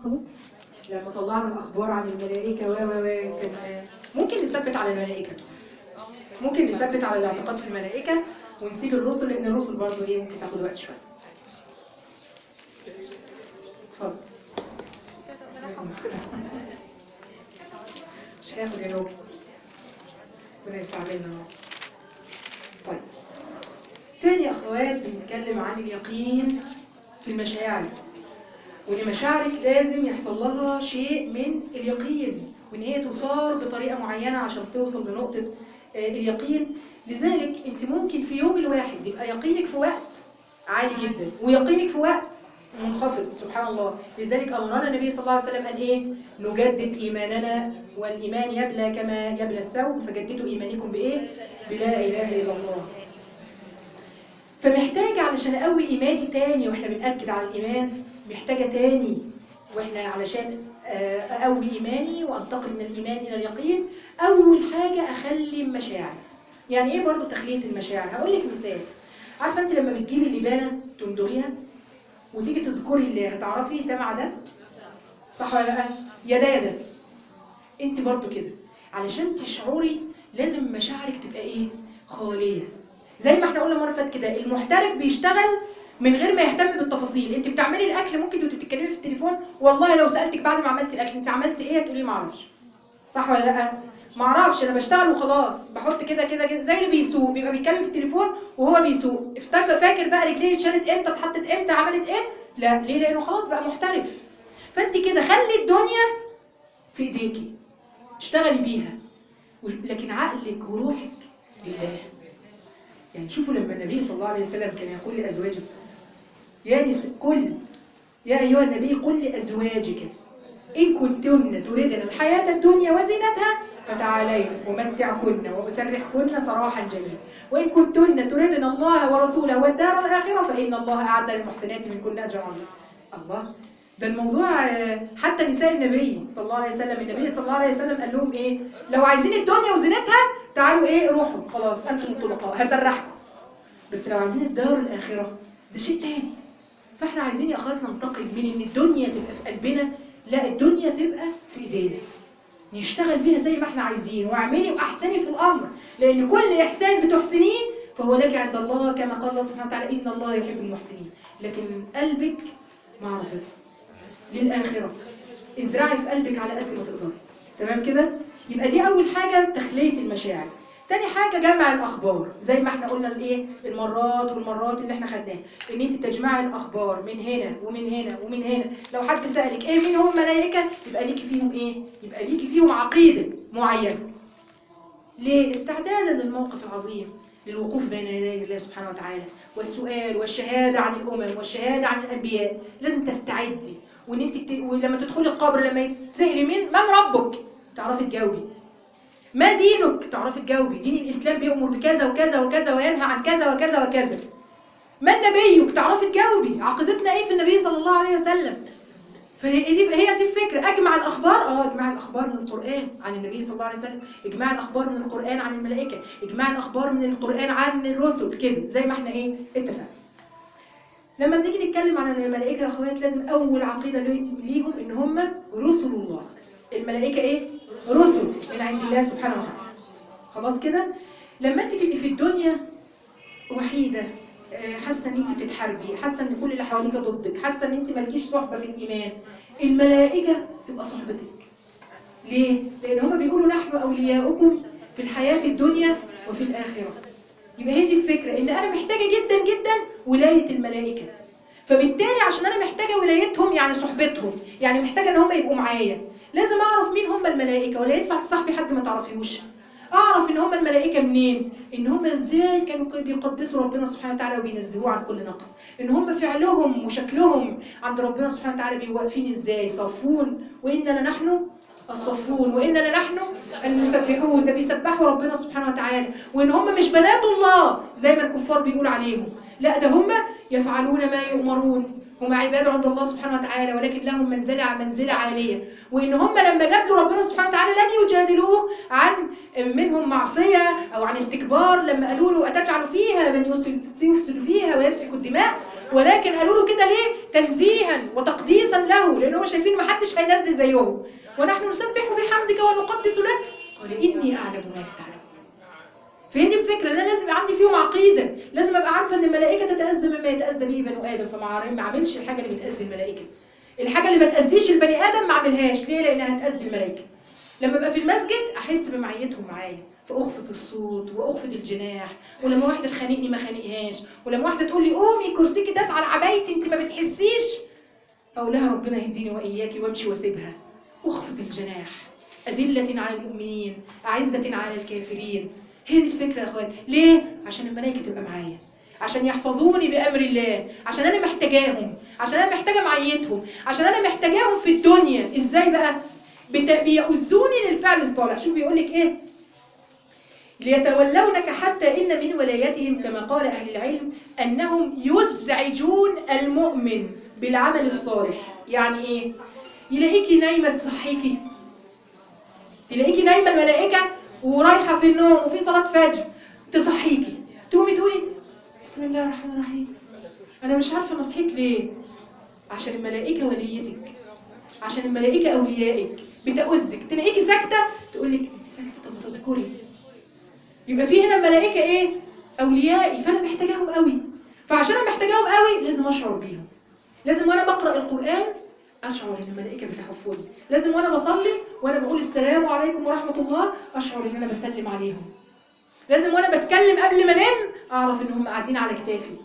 لما طلعنا الاخبار عن الملائكه و و و كان ممكن نثبت على الملائكه ممكن نثبت على الاعتقاد في الملائكه ونسيب الرسل لان الرسل برضه ايه ممكن تاخد وقت شويه اتفضل مش هياخد يا نوبي ربنا يستعملنا طيب تاني يا اخوات بنتكلم عن اليقين في المشاعر وان مشاعرك لازم يحصل لها شيء من اليقين وان هي تصار بطريقه معينه عشان توصل لنقطه آه، اليقين لذلك انت ممكن في يوم الواحد يبقى يقينك في وقت عالي جدا ويقينك في وقت منخفض سبحان الله لذلك امرنا النبي صلى الله عليه وسلم قال ايه نجدد ايماننا والايمان يبلى كما يبلى الثوب فجددوا ايمانكم بايه بلا اله الا الله فمحتاجة علشان أقوي إيماني تاني وإحنا بنأكد على الإيمان محتاجة تاني وإحنا علشان آه، أقوي إيماني وأنتقل من الإيمان إلى اليقين أول حاجة أخلي المشاعر يعني إيه برضو تخلية المشاعر هقول لك مثال عارفة أنت لما بتجيبي اللبانة تندغيها وتيجي تذكري الله هتعرفي ده مع ده صح ولا لا يا ده يا ده انت برضو كده علشان تشعري لازم مشاعرك تبقى ايه خاليه زي ما احنا قلنا مره فاتت كده المحترف بيشتغل من غير ما يهتم بالتفاصيل انت بتعملي الاكل ممكن تبقي بتتكلمي في التليفون والله لو سالتك بعد ما عملتي الاكل انت عملتي ايه تقولي ما اعرفش صح ولا لا ما اعرفش انا بشتغل وخلاص بحط كده كده كده زي اللي بيسوق بيبقى بيتكلم في التليفون وهو بيسوق افتكر فاكر بقى رجليه اتشالت امتى اتحطت امتى عملت ايه لا ليه لانه خلاص بقى محترف فانت كده خلي الدنيا في ايديكي اشتغلي بيها و- لكن عقلك وروحك لله يعني شوفوا لما النبي صلى الله عليه وسلم كان يقول لأزواجه يا نساء قل يا أيها النبي قل لأزواجك إن كنتن تردن الحياة الدنيا وزينتها فتعالين أمتعكن وأسرحكن سراحا جميلا وإن كنتن تردن الله ورسوله والدار الآخرة فإن الله أعد للمحسنات منكن أجرا عظيما الله ده الموضوع آه، حتى نساء النبي صلى الله عليه وسلم النبي صلى الله عليه وسلم قال لهم ايه لو عايزين الدنيا وزينتها تعالوا ايه روحوا خلاص انتم الطلقاء هسرحكم بس لو عايزين الدار الاخره ده شيء تاني فاحنا عايزين يا اخوات ننتقل من ان الدنيا تبقى في قلبنا لا الدنيا تبقى في ايدينا نشتغل بيها زي ما احنا عايزين واعملي واحسني في الامر لان كل احسان بتحسنيه فهو لك عند الله كما قال الله سبحانه وتعالى ان الله يحب المحسنين لكن قلبك مع ربنا للآخرة ازرعي في قلبك على قد ما تقدري تمام كده يبقى دي أول حاجة تخلية المشاعر تاني حاجة جمع الأخبار زي ما احنا قلنا الايه المرات والمرات اللي احنا خدناها ان انت تجمعي الأخبار من هنا ومن هنا ومن هنا لو حد سألك ايه مين هم الملائكة يبقى ليكي فيهم ايه يبقى ليكي فيهم عقيدة معينة ليه؟ استعدادا للموقف العظيم للوقوف بين يدي الله سبحانه وتعالى والسؤال والشهادة عن الأمم والشهادة عن الأنبياء لازم تستعدي وان انت ت... ولما تدخلي القبر لما يتسألي مين من ربك تعرفي تجاوبي ما دينك تعرفي تجاوبي دين الإسلام بيأمر بكذا وكذا وكذا وينهى عن كذا وكذا وكذا من نبيك تعرفي تجاوبي عقيدتنا ايه في النبي صلى الله عليه وسلم فهي دي هي دي الفكره اجمع الاخبار اه اجمع الاخبار من القران عن النبي صلى الله عليه وسلم اجمع الاخبار من القران عن الملائكه اجمع الاخبار من القران عن الرسل كده زي ما احنا ايه اتفقنا لما بنيجي نتكلم عن الملائكه يا اخوات لازم اول عقيده لي- ليهم ان هم رسل الله الملائكه ايه رسل من عند الله سبحانه وتعالى خلاص كده لما انت تبقي في الدنيا وحيده آه، حاسه ان انت بتتحاربي حاسه ان كل اللي حواليك ضدك حاسه ان انت مالكيش صحبه في الايمان الملائكه تبقى صحبتك ليه لان هم بيقولوا نحن اولياؤكم في الحياه الدنيا وفي الاخره يبقى هي دي الفكره ان انا محتاجه جدا جدا ولايه الملائكه فبالتالي عشان انا محتاجه ولايتهم يعني صحبتهم يعني محتاجه ان هم يبقوا معايا لازم اعرف مين هم الملائكه ولا ينفع تصاحبي حد ما تعرفيهوش اعرف ان هم الملائكه منين ان هم ازاي كانوا بيقدسوا ربنا سبحانه وتعالى وبينزهوه عن كل نقص ان هم فعلهم وشكلهم عند ربنا سبحانه وتعالى بيوقفين ازاي صافون واننا نحن الصفون واننا نحن المسبحون ده بيسبحوا ربنا سبحانه وتعالى وان هم مش بنات الله زي ما الكفار بيقول عليهم لا ده هم يفعلون ما يؤمرون هم عباد عند الله سبحانه وتعالى ولكن لهم منزلة منزلة عالية وإن هم لما جادلوا ربنا سبحانه وتعالى لم يجادلوه عن منهم معصية أو عن استكبار لما قالوا له أتجعل فيها من يفسد يفسد فيها ويسفك الدماء ولكن قالوا له كده ليه تنزيها وتقديسا له لأن هم شايفين ما حدش هينزل زيهم ونحن نسبح بحمدك ونقدس لك قال اني اعلم ما لا تعلم فهي دي الفكره ان انا لازم يبقى عندي فيهم عقيده لازم ابقى عارفه ان الملائكه تتاذى مما يتاذى به بنو ادم فما ما اعملش الحاجه اللي بتاذي الملائكه الحاجه اللي ما تاذيش البني ادم ما اعملهاش ليه لانها هتاذي الملائكه لما ابقى في المسجد احس بمعيتهم معايا فاخفض الصوت واخفض الجناح ولما واحده تخانقني ما خانقهاش ولما واحده تقول لي قومي كرسيكي داس على عبايتي انت ما بتحسيش اقول لها ربنا يهديني واياكي وامشي واسيبها اخفض الجناح أذلة على المؤمنين أعزة على الكافرين هي دي الفكرة يا أخوان ليه؟ عشان الملائكة تبقى معايا عشان يحفظوني بأمر الله عشان أنا محتاجاهم عشان أنا محتاجة معيتهم عشان أنا محتاجاهم في الدنيا إزاي بقى؟ بت... بيؤذوني للفعل الصالح شوف بيقول لك إيه؟ ليتولونك حتى إن من ولايتهم كما قال أهل العلم أنهم يزعجون المؤمن بالعمل الصالح يعني إيه؟ يلاقيكي نايمة تصحيكي تلاقيكي نايمه الملائكه ورايحه في النوم وفي صلاه فجر تصحيكي تقومي تقولي بسم الله الرحمن الرحيم انا مش عارفه انا صحيت ليه عشان الملائكه وليتك عشان الملائكه اوليائك بتؤذك تلاقيكي ساكته تقول لك انت ساكته طب ما تذكري يبقى في هنا الملائكه ايه اوليائي فانا محتاجاهم قوي فعشان انا محتاجاهم قوي لازم اشعر بيهم لازم وانا بقرا القران اشعر ان الملائكه بتحفني لازم وانا بصلي وانا بقول السلام عليكم ورحمه الله اشعر ان انا بسلم عليهم لازم وانا بتكلم قبل ما انام اعرف ان هم قاعدين على كتافي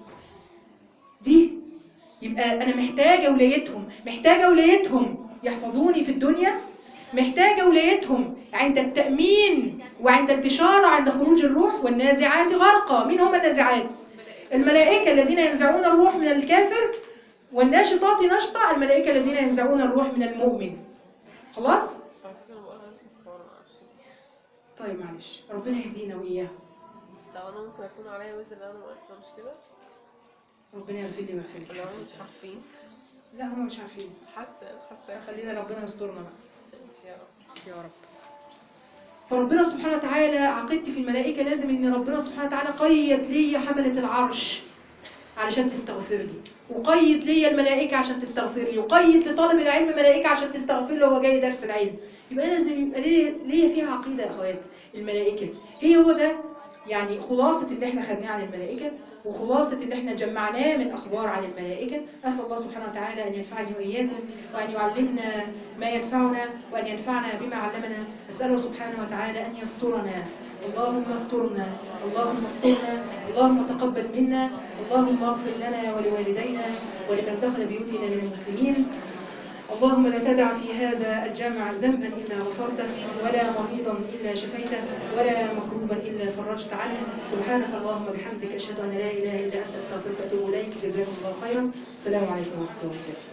دي يبقى انا محتاجه ولايتهم محتاجه ولايتهم يحفظوني في الدنيا محتاجه ولايتهم عند التامين وعند البشاره عند خروج الروح والنازعات غرقا مين هم النازعات الملائكه الذين ينزعون الروح من الكافر والناشطات نشطة الملائكة الذين ينزعون الروح من المؤمن خلاص؟ طيب معلش ربنا يهدينا وإياه طب انا ممكن اكون عليا وزر ان انا ما قلتهمش كده ربنا يغفر لي ويغفر لك ولا هم مش عارفين لا هم مش عارفين حاسه حاسه خلينا ربنا يسترنا بقى ماشي يا رب يا رب فربنا سبحانه وتعالى عقيدتي في الملائكة لازم ان ربنا سبحانه وتعالى قيد لي حملة العرش علشان تستغفر لي وقيد لي الملائكة عشان تستغفر لي وقيد لطالب العلم ملائكة عشان تستغفر له وهو جاي درس العلم يبقى أنا لازم يبقى ليا ليا فيها عقيدة يا اخوات الملائكة هي هو ده يعني خلاصة اللي احنا خدناه عن الملائكة وخلاصة اللي احنا جمعناه من أخبار عن الملائكة أسأل الله سبحانه وتعالى أن ينفعني وإياكم وأن يعلمنا ما ينفعنا وأن ينفعنا بما علمنا أسأله سبحانه وتعالى أن يسترنا اللهم استرنا اللهم استرنا اللهم تقبل منا اللهم اغفر لنا ولوالدينا ولمن دخل بيوتنا من المسلمين اللهم لا تدع في هذا الجامع ذنبا إلا غفرته ولا مريضا إلا شفيته ولا مكروبا إلا فرجت عنه سبحانك اللهم بحمدك أشهد أن لا إله إلا أنت أستغفرك وأتوب إليك جزاكم الله خيرا السلام عليكم ورحمة الله وبركاته